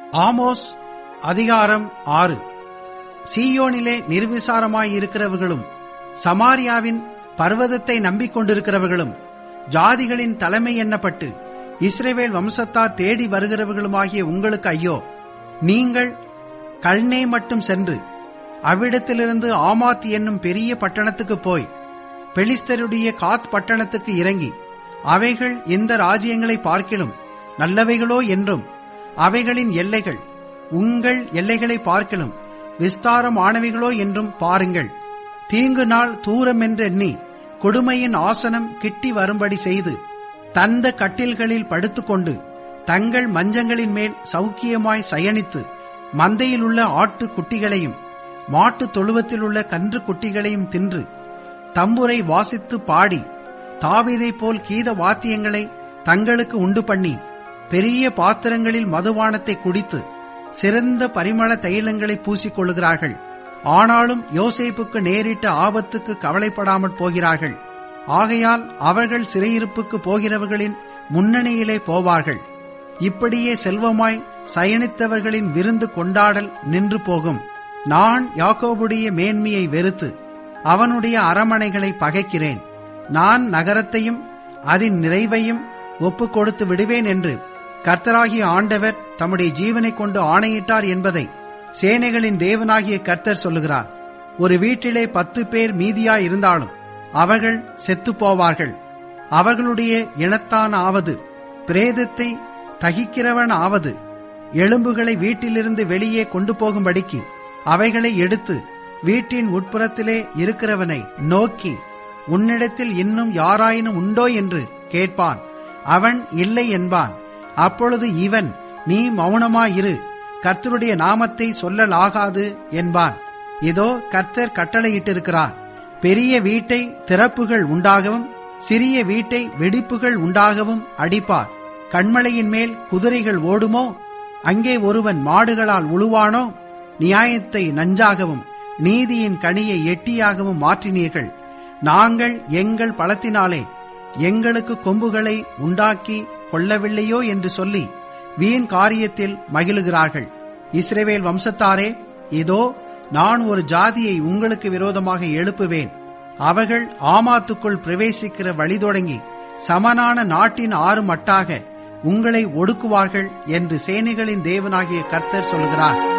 Amos அதிகாரம் ஆறு சீயோனிலே நிர்விசாரமாயிருக்கிறவர்களும் சமாரியாவின் பர்வதத்தை நம்பிக்கொண்டிருக்கிறவர்களும் ஜாதிகளின் தலைமை எண்ணப்பட்டு இஸ்ரேவேல் வம்சத்தார் தேடி வருகிறவர்களுமாகிய உங்களுக்கு ஐயோ நீங்கள் கல்னே மட்டும் சென்று அவ்விடத்திலிருந்து ஆமாத் என்னும் பெரிய பட்டணத்துக்கு போய் பெலிஸ்தருடைய காத் பட்டணத்துக்கு இறங்கி அவைகள் இந்த ராஜ்யங்களை பார்க்கிலும் நல்லவைகளோ என்றும் அவைகளின் எல்லைகள் உங்கள் எல்லைகளை பார்க்கிலும் விஸ்தாரமானவைகளோ என்றும் பாருங்கள் தீங்கு நாள் தூரம் என்றெண்ணி கொடுமையின் ஆசனம் கிட்டி வரும்படி செய்து தந்த கட்டில்களில் படுத்துக்கொண்டு தங்கள் மஞ்சங்களின் மேல் சௌக்கியமாய் சயனித்து மந்தையில் உள்ள ஆட்டு குட்டிகளையும் மாட்டு தொழுவத்தில் உள்ள கன்று குட்டிகளையும் தின்று தம்புரை வாசித்து பாடி தாவீதைப் போல் கீத வாத்தியங்களை தங்களுக்கு உண்டு பண்ணி பெரிய பாத்திரங்களில் மதுபானத்தை குடித்து சிறந்த பரிமள தைலங்களை பூசிக்கொள்கிறார்கள் ஆனாலும் யோசேப்புக்கு நேரிட்ட ஆபத்துக்கு கவலைப்படாமற் போகிறார்கள் ஆகையால் அவர்கள் சிறையிருப்புக்கு போகிறவர்களின் முன்னணியிலே போவார்கள் இப்படியே செல்வமாய் சயனித்தவர்களின் விருந்து கொண்டாடல் நின்று போகும் நான் யாக்கோபுடைய மேன்மையை வெறுத்து அவனுடைய அரமனைகளை பகைக்கிறேன் நான் நகரத்தையும் அதன் நிறைவையும் ஒப்புக் கொடுத்து விடுவேன் என்று கர்த்தராகிய ஆண்டவர் தம்முடைய ஜீவனை கொண்டு ஆணையிட்டார் என்பதை சேனைகளின் தேவனாகிய கர்த்தர் சொல்லுகிறார் ஒரு வீட்டிலே பத்து பேர் மீதியாய் இருந்தாலும் அவர்கள் செத்துப் போவார்கள் அவர்களுடைய இனத்தான் ஆவது பிரேதத்தை தகிக்கிறவன் ஆவது எலும்புகளை வீட்டிலிருந்து வெளியே கொண்டு போகும்படிக்கு அவைகளை எடுத்து வீட்டின் உட்புறத்திலே இருக்கிறவனை நோக்கி உன்னிடத்தில் இன்னும் யாராயினும் உண்டோ என்று கேட்பான் அவன் இல்லை என்பான் அப்பொழுது இவன் நீ மௌனமாயிரு கர்த்தருடைய நாமத்தை சொல்லலாகாது என்பான் இதோ கர்த்தர் கட்டளையிட்டிருக்கிறார் பெரிய வீட்டை திறப்புகள் உண்டாகவும் சிறிய வீட்டை வெடிப்புகள் உண்டாகவும் அடிப்பார் கண்மலையின் மேல் குதிரைகள் ஓடுமோ அங்கே ஒருவன் மாடுகளால் உழுவானோ நியாயத்தை நஞ்சாகவும் நீதியின் கனியை எட்டியாகவும் மாற்றினீர்கள் நாங்கள் எங்கள் பலத்தினாலே எங்களுக்கு கொம்புகளை உண்டாக்கி கொள்ளவில்லையோ என்று சொல்லி வீண் காரியத்தில் மகிழுகிறார்கள் இஸ்ரேவேல் வம்சத்தாரே இதோ நான் ஒரு ஜாதியை உங்களுக்கு விரோதமாக எழுப்புவேன் அவர்கள் ஆமாத்துக்குள் பிரவேசிக்கிற வழி தொடங்கி சமனான நாட்டின் ஆறு மட்டாக உங்களை ஒடுக்குவார்கள் என்று சேனைகளின் தேவனாகிய கர்த்தர் சொல்கிறார்